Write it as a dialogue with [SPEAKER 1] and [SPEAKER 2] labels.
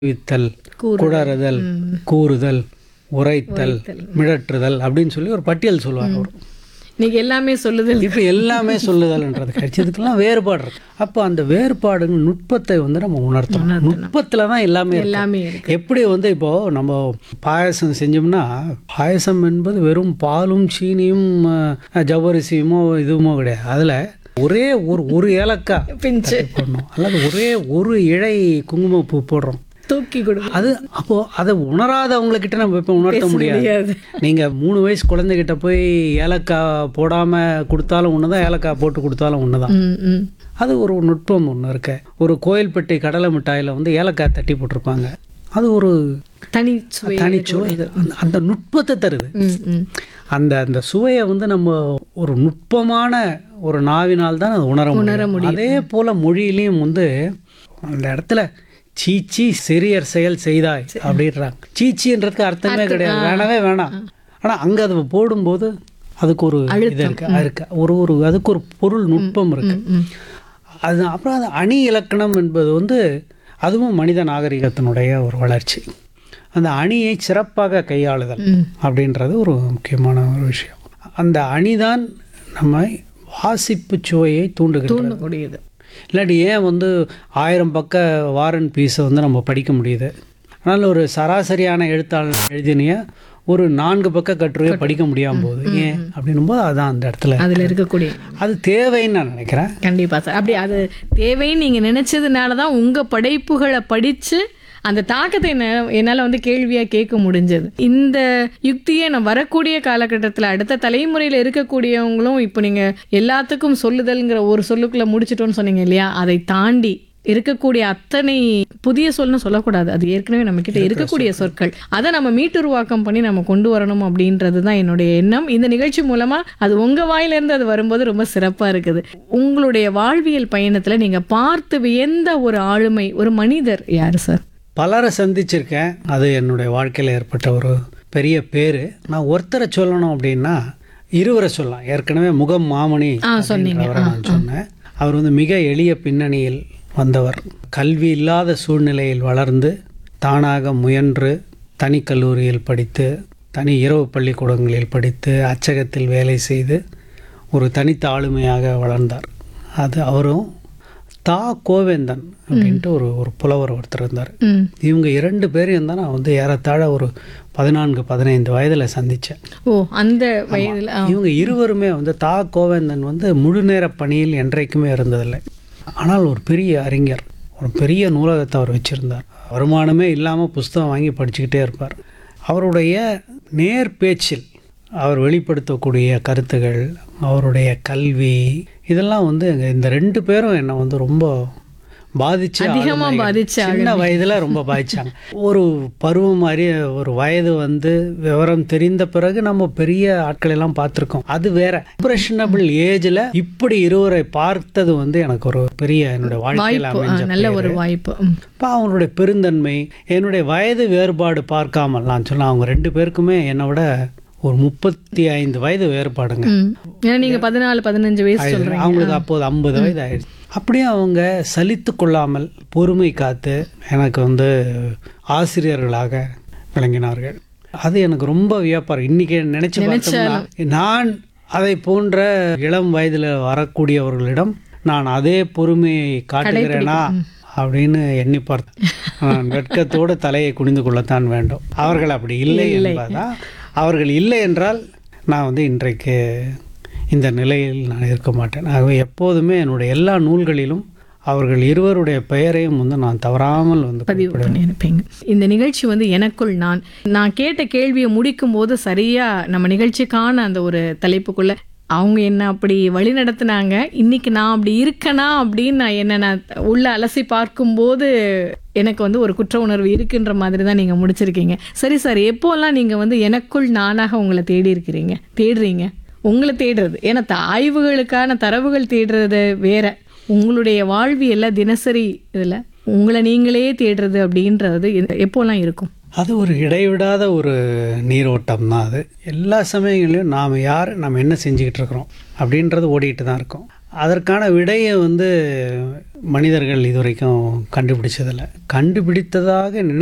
[SPEAKER 1] வித்தல்
[SPEAKER 2] கூறுதல்.
[SPEAKER 1] குடறுதல் கூறுதல் உரைத்தல் மிழற்றுதல் அப்படின்னு சொல்லி ஒரு பட்டியல் சொல்லுவார் அவர்
[SPEAKER 2] இன்னைக்கு எல்லாமே சொல்லுதல்
[SPEAKER 1] இப்போ எல்லாமே சொல்லுதல்ன்றது கிடைச்சி இதுக்கெல்லாம் வேறுபாடு இருக்கு அப்போ அந்த வேறுபாடுங்க நுட்பத்தை வந்து நம்ம உணர்த்தணும் நுட்பத்தில் தான் எல்லாமே இருக்கு.
[SPEAKER 2] எல்லாமே இருக்கு
[SPEAKER 1] எப்படி வந்து இப்போ நம்ம பாயசம் செஞ்சோம்னா பாயசம் என்பது வெறும் பாலும் சீனியும் அஹ், ஜவ்வரிசியுமோ இதுவுமோ கிடையாது அதில் ஒரே ஒரு ஒரு ஏலக்காய்
[SPEAKER 2] பிஞ்சு
[SPEAKER 1] போடணும் அல்லது ஒரே ஒரு இழை குங்குமப்பூ போடுறோம்
[SPEAKER 2] தூக்கி கொடு
[SPEAKER 1] அது அப்போ அதை உணராதவங்கக்கிட்ட நம்ம இப்போ உணர்த்த முடியாது
[SPEAKER 2] முடியாது
[SPEAKER 1] நீங்க மூணு வயசு குழந்தைகிட்ட போய் ஏலக்காய் போடாம கொடுத்தாலும் ஒண்ணுதான் ஏலக்காய் போட்டு கொடுத்தாலும் ஒண்ணுதான்
[SPEAKER 2] ம், ம்.
[SPEAKER 1] அது ஒரு நுட்பம் ஒன்று இருக்கு ஒரு கோயில்பட்டி கடலை மிட்டாயில வந்து ஏலக்காய் தட்டி போட்டிருப்பாங்க அது ஒரு
[SPEAKER 2] தனி சுவை
[SPEAKER 1] தனிச்சுவை இது அந்த- அந்த நுட்பத்தை தருது
[SPEAKER 2] ம், ம்.
[SPEAKER 1] அந்த அந்த சுவையை வந்து நம்ம ஒரு நுட்பமான ஒரு நாவினால் தான் அது உணர முடியும் அதே போல மொழியிலையும் வந்து அந்த இடத்துல சீச்சி சிறியர் செயல் செய்தாய் அப்படின்றாங்க சீச்சின்றதுக்கு அர்த்தமே கிடையாது வேணவே வேணாம் ஆனா அங்க அது போடும்போது அதுக்கு ஒரு இது இருக்கு இருக்கு ஒரு ஒரு அதுக்கு ஒரு பொருள் நுட்பம் இருக்கு
[SPEAKER 2] ம்.
[SPEAKER 1] அது அப்புறம் அது அணி இலக்கணம் என்பது வந்து அதுவும் மனித நாகரிகத்தினுடைய ஒரு வளர்ச்சி அந்த அணியை சிறப்பாக கையாளுதல்
[SPEAKER 2] ம்.
[SPEAKER 1] அப்படின்றது ஒரு முக்கியமான ஒரு விஷயம் அந்த அணிதான் நம்ம வாசிப்பு சுவையை தூண்டுகின்றது
[SPEAKER 2] தூண்டக்கூடியது
[SPEAKER 1] இல்லாட்டி ஏன் வந்து ஆயிரம் பக்க வாரன் பீஸை வந்து நம்ம படிக்க முடியுது ஆனால் ஒரு சராசரியான எழுத்தாளர் எழுதினிய ஒரு நான்கு பக்க கட்டுரையை படிக்க முடியாமல் போகுது ஏன் அப்படின்னும் போது அதான் அந்த இடத்துல
[SPEAKER 2] அதுல இருக்கக்கூடிய
[SPEAKER 1] அது தேவைன்னு நான் நினைக்கிறேன்
[SPEAKER 2] கண்டிப்பா சார் அப்படி அது தேவைன்னு நீங்க நினைச்சதுனால தான் உங்க படைப்புகளை படிச்சு அந்த தாக்கத்தை என்ன என்னால் வந்து கேள்வியாக கேட்க முடிஞ்சது இந்த யுக்தியை நான் வரக்கூடிய காலகட்டத்தில் அடுத்த தலைமுறையில் இருக்கக்கூடியவங்களும் இப்போ நீங்கள் எல்லாத்துக்கும் சொல்லுதல்ங்கிற ஒரு சொல்லுக்குள்ள முடிச்சிட்டோன்னு சொன்னீங்க இல்லையா அதை தாண்டி இருக்கக்கூடிய அத்தனை புதிய சொல்னு சொல்லக்கூடாது அது ஏற்கனவே நம்ம கிட்ட இருக்கக்கூடிய சொற்கள் அதை நம்ம மீட்டுருவாக்கம் பண்ணி நம்ம கொண்டு வரணும் அப்படின்றது தான் என்னுடைய எண்ணம் இந்த நிகழ்ச்சி மூலமா அது உங்க வாயிலிருந்து அது வரும்போது ரொம்ப சிறப்பா இருக்குது உங்களுடைய வாழ்வியல் பயணத்துல நீங்க பார்த்து வியந்த ஒரு ஆளுமை ஒரு மனிதர் யாரு சார்
[SPEAKER 1] பலரை சந்திச்சிருக்கேன் அது என்னுடைய வாழ்க்கையில் ஏற்பட்ட ஒரு பெரிய பேர் நான் ஒருத்தரை சொல்லணும் அப்படின்னா இருவரை சொல்லலாம் ஏற்கனவே முகம் மாமணி அப்படின்றவரை நான் சொன்னேன் அவர் வந்து மிக எளிய பின்னணியில் வந்தவர் கல்வி இல்லாத சூழ்நிலையில் வளர்ந்து தானாக முயன்று தனி கல்லூரியில் படித்து தனி இரவு பள்ளிக்கூடங்களில் படித்து அச்சகத்தில் வேலை செய்து ஒரு தனித்த ஆளுமையாக வளர்ந்தார் அது அவரும் தா கோவேந்தன் அப்படின்ட்டு ஒரு ஒரு புலவர் ஒருத்தர் இருந்தார்
[SPEAKER 2] ம்
[SPEAKER 1] இவங்க இரண்டு பேரையும் தான் நான் வந்து ஏறத்தாழ ஒரு பதினான்கு பதினைந்து வயதில் சந்தித்தேன்
[SPEAKER 2] ஓ அந்த வயதுல ஆ.
[SPEAKER 1] இவங்க இருவருமே வந்து தா கோவேந்தன் வந்து முழு நேர பணியில் என்றைக்குமே இருந்ததில்லை ஆனால் ஒரு பெரிய அறிஞர் ஒரு பெரிய நூலகத்தை அவர் வச்சுருந்தார் வருமானமே இல்லாமல் புஸ்தகம் வாங்கி படிச்சுக்கிட்டே இருப்பார் அவருடைய நேர் பேச்சில் அவர் வெளிப்படுத்தக்கூடிய கருத்துகள் அவருடைய கல்வி இதெல்லாம் வந்து இந்த ரெண்டு பேரும் என்னை வந்து ரொம்ப பாதிச்சு
[SPEAKER 2] அதிகமா
[SPEAKER 1] ஆளுமைகள்.
[SPEAKER 2] பாதிச்ச
[SPEAKER 1] சின்ன வயதுல ரொம்ப பாதிச்சாங்க ஒரு பருவம் மாதிரி ஒரு வயது வந்து விவரம் தெரிந்த பிறகு நம்ம பெரிய ஆட்கள் எல்லாம் பார்த்துருக்கோம் அது வேற இம்ப்ரெஷனபிள் ஏஜ்ல இப்படி இருவரை பார்த்தது வந்து எனக்கு ஒரு பெரிய என்னுடைய வாழ்க்கையில
[SPEAKER 2] வாய்ப்பு ஆ,
[SPEAKER 1] அமைஞ்ச
[SPEAKER 2] நல்ல ஒரு வாய்ப்பு ம்.
[SPEAKER 1] இப்போ அவங்களுடைய பெருந்தன்மை என்னுடைய வயது வேறுபாடு பார்க்காமல் நான் சொன்னேன் அவங்க ரெண்டு பேருக்குமே என்னை விட ஒரு முப்பத்தி ஐந்து வயது வேறுபாடுங்க
[SPEAKER 2] ம். ஏன்னா நீங்க பதினாலு பதினஞ்சு வயசு சொல்றீங்க
[SPEAKER 1] அவங்களுக்கு அப்போது ஐம்பது வயது ஆயிடுச்சு அப்படியே அவங்க சலித்து கொள்ளாமல் பொறுமை காத்து எனக்கு வந்து ஆசிரியர்களாக விளங்கினார்கள் அது எனக்கு ரொம்ப வியப்பார் இன்னைக்கு நினைச்சு பார்த்தோம்னா நான் அதை போன்ற இளம் வயதில் வரக்கூடியவர்களிடம் நான் அதே பொறுமையை காட்டுகிறேனா அப்படின்னு எண்ணி பார்த்தேன் நான் வெட்கத்தோடு தலையை குனிந்து கொள்ளத்தான் வேண்டும் அவர்கள் அப்படி இல்லை என்பதா அவர்கள் இல்லை என்றால் நான் வந்து இன்றைக்கு இந்த நிலையில் நான் இருக்க மாட்டேன் ஆகவே எப்போதுமே என்னுடைய எல்லா நூல்களிலும் அவர்கள் இருவருடைய பெயரையும் வந்து நான் தவறாமல் வந்து
[SPEAKER 2] பதிவு பண்ணியிருப்பீங்க இந்த நிகழ்ச்சி வந்து எனக்குள் நான் நான் கேட்ட கேள்வியை முடிக்கும் போது சரியா நம்ம நிகழ்ச்சிக்கான அந்த ஒரு தலைப்புக்குள்ள அவங்க என்ன அப்படி வழி நடத்துனாங்க இன்னைக்கு நான் அப்படி இருக்கனா அப்படின்னு நான் என்ன நான் உள்ள அலசி பார்க்கும்போது எனக்கு வந்து ஒரு குற்ற உணர்வு இருக்குன்ற மாதிரி தான் நீங்க முடிச்சிருக்கீங்க சரி சார் எப்போல்லாம் நீங்க வந்து எனக்குள் நானாக உங்களை தேடி இருக்கிறீங்க தேடுறீங்க உங்களை தேடுறது ஏன்னா த- ஆய்வுகளுக்கான தரவுகள் தேடுறது வேற உங்களுடைய வாழ்வியல்ல தினசரி இதில் உங்களை நீங்களே தேடுறது அப்படின்றது எ- எப்போல்லாம் இருக்கும்
[SPEAKER 1] அது ஒரு இடைவிடாத ஒரு நீரோட்டம் தான் அது எல்லா சமயங்களையும் நாம் யார் நாம் என்ன செஞ்சுக்கிட்டு இருக்கிறோம் அப்படின்றது ஓடிட்டு தான் இருக்கும் அதற்கான விடையை வந்து மனிதர்கள் இதுவரைக்கும் கண்டுபிடிச்சதில்லை கண்டுபிடித்ததாக நினை